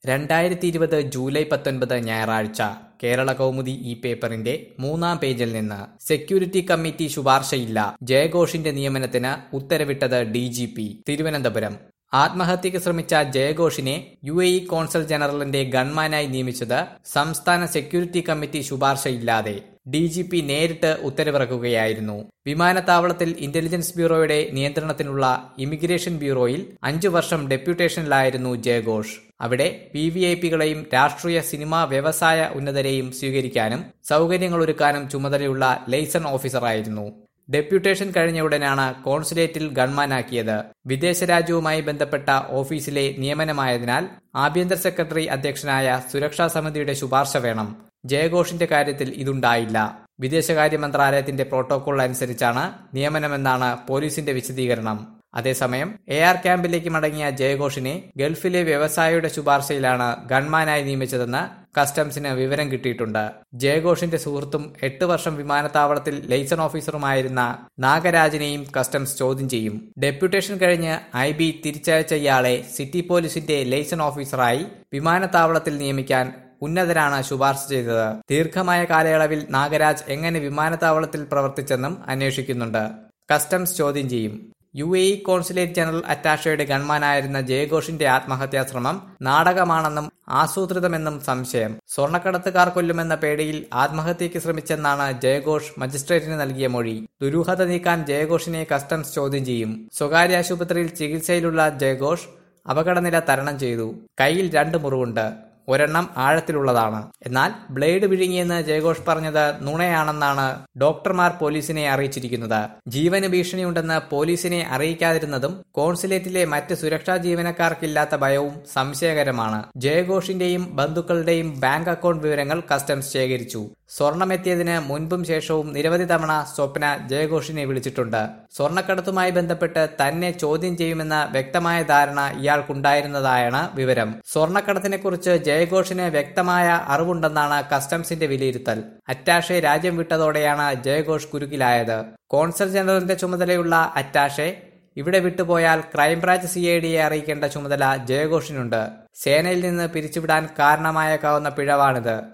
രണ്ടായിരത്തി ഇരുപത് ജൂലൈ പത്തൊൻപത് ഞായറാഴ്ച കേരള കൗമുദി ഈ പേപ്പറിന്റെ മൂന്നാം പേജിൽ നിന്ന് സെക്യൂരിറ്റി കമ്മിറ്റി ശുപാർശയില്ല ജയഘോഷിന്റെ നിയമനത്തിന് ഉത്തരവിട്ടത് ഡി ജി പി തിരുവനന്തപുരം ആത്മഹത്യക്ക് ശ്രമിച്ച ജയഘോഷിനെ യു എ ഇ കോൺസൽ ജനറലിന്റെ ഗൺമാനായി നിയമിച്ചത് സംസ്ഥാന സെക്യൂരിറ്റി കമ്മിറ്റി ശുപാർശയില്ലാതെ ഡി ജി പി നേരിട്ട് ഉത്തരവിറക്കുകയായിരുന്നു വിമാനത്താവളത്തിൽ ഇന്റലിജൻസ് ബ്യൂറോയുടെ നിയന്ത്രണത്തിനുള്ള ഇമിഗ്രേഷൻ ബ്യൂറോയിൽ അഞ്ചു വർഷം ഡെപ്യൂട്ടേഷനിലായിരുന്നു ജയഘോഷ് അവിടെ വി വി ഐ പികളെയും രാഷ്ട്രീയ സിനിമാ വ്യവസായ ഉന്നതരെയും സ്വീകരിക്കാനും സൗകര്യങ്ങളൊരുക്കാനും ചുമതലയുള്ള ലൈസൺ ഓഫീസറായിരുന്നു ഡെപ്യൂട്ടേഷൻ കഴിഞ്ഞ ഉടനാണ് കോൺസുലേറ്റിൽ ഗൺമാനാക്കിയത് വിദേശ രാജ്യവുമായി ബന്ധപ്പെട്ട ഓഫീസിലെ നിയമനമായതിനാൽ ആഭ്യന്തര സെക്രട്ടറി അധ്യക്ഷനായ സുരക്ഷാ സമിതിയുടെ ശുപാർശ വേണം ജയഘോഷിന്റെ കാര്യത്തിൽ ഇതുണ്ടായില്ല വിദേശകാര്യ മന്ത്രാലയത്തിന്റെ പ്രോട്ടോകോൾ അനുസരിച്ചാണ് നിയമനമെന്നാണ് പോലീസിന്റെ വിശദീകരണം അതേസമയം എ ആർ ക്യാമ്പിലേക്ക് മടങ്ങിയ ജയഘോഷിനെ ഗൾഫിലെ വ്യവസായിയുടെ ശുപാർശയിലാണ് ഗൺമാനായി നിയമിച്ചതെന്ന് കസ്റ്റംസിന് വിവരം കിട്ടിയിട്ടുണ്ട് ജയഘോഷിന്റെ സുഹൃത്തും എട്ട് വർഷം വിമാനത്താവളത്തിൽ ലൈസൺ ഓഫീസറുമായിരുന്ന നാഗരാജിനെയും കസ്റ്റംസ് ചോദ്യം ചെയ്യും ഡെപ്യൂട്ടേഷൻ കഴിഞ്ഞ് ഐ ബി തിരിച്ചയച്ച ഇയാളെ സിറ്റി പോലീസിന്റെ ലൈസൺ ഓഫീസറായി വിമാനത്താവളത്തിൽ നിയമിക്കാൻ ഉന്നതരാണ് ശുപാർശ ചെയ്തത് ദീർഘമായ കാലയളവിൽ നാഗരാജ് എങ്ങനെ വിമാനത്താവളത്തിൽ പ്രവർത്തിച്ചെന്നും അന്വേഷിക്കുന്നുണ്ട് കസ്റ്റംസ് ചോദ്യം ചെയ്യും U A E consulate general അറ്റാഷയുടെ ഗൺമാനായിരുന്ന ജയഘോഷിന്റെ ആത്മഹത്യാ ശ്രമം നാടകമാണെന്നും ആസൂത്രിതമെന്നും സംശയം സ്വർണ്ണക്കടത്തുകാർ കൊല്ലുമെന്ന പേടിയിൽ ആത്മഹത്യയ്ക്ക് ശ്രമിച്ചെന്നാണ് ജയഘോഷ് മജിസ്ട്രേറ്റിന് നൽകിയ മൊഴി ദുരൂഹത നീക്കാൻ ജയഘോഷിനെ കസ്റ്റംസ് ചോദ്യം ചെയ്യും സ്വകാര്യ ആശുപത്രിയിൽ ചികിത്സയിലുള്ള ജയഘോഷ് അപകടനില തരണം ചെയ്തു കയ്യിൽ രണ്ട് മുറിവുണ്ട് ഒരെണ്ണം ആഴത്തിലുള്ളതാണ് എന്നാൽ ബ്ലേഡ് വിഴുങ്ങിയെന്ന് ജയഘോഷ് പറഞ്ഞത് നുണയാണെന്നാണ് ഡോക്ടർമാർ പോലീസിനെ അറിയിച്ചിരിക്കുന്നത് ജീവന് ഭീഷണിയുണ്ടെന്ന് പോലീസിനെ അറിയിക്കാതിരുന്നതും കോൺസുലേറ്റിലെ മറ്റ് സുരക്ഷാ ജീവനക്കാർക്കില്ലാത്ത ഭയവും സംശയകരമാണ് ജയഘോഷിന്റെയും ബന്ധുക്കളുടെയും ബാങ്ക് അക്കൗണ്ട് വിവരങ്ങൾ കസ്റ്റംസ് ശേഖരിച്ചു സ്വർണമെത്തിയതിന് മുൻപും ശേഷവും നിരവധി തവണ സ്വപ്ന ജയഘോഷിനെ വിളിച്ചിട്ടുണ്ട് സ്വർണ്ണക്കടത്തുമായി ബന്ധപ്പെട്ട് തന്നെ ചോദ്യം ചെയ്യുമെന്ന വ്യക്തമായ ധാരണ ഇയാൾക്കുണ്ടായിരുന്നതായാണ് വിവരം സ്വർണ്ണക്കടത്തിനെക്കുറിച്ച് ജയഘോഷിന് വ്യക്തമായ അറിവുണ്ടെന്നാണ് കസ്റ്റംസിന്റെ വിലയിരുത്തൽ അറ്റാഷെ രാജ്യം വിട്ടതോടെയാണ് ജയഘോഷ് കുരുക്കിലായത് കോൺസൽ ജനറലിന്റെ ചുമതലയുള്ള അറ്റാഷെ ഇവിടെ വിട്ടുപോയാൽ ക്രൈംബ്രാഞ്ച് സി ഐ ഡിയെ അറിയിക്കേണ്ട ചുമതല ജയഘോഷിനുണ്ട് സേനയിൽ നിന്ന് പിരിച്ചുവിടാൻ കാരണമായേക്കാവുന്ന പിഴവാണിത്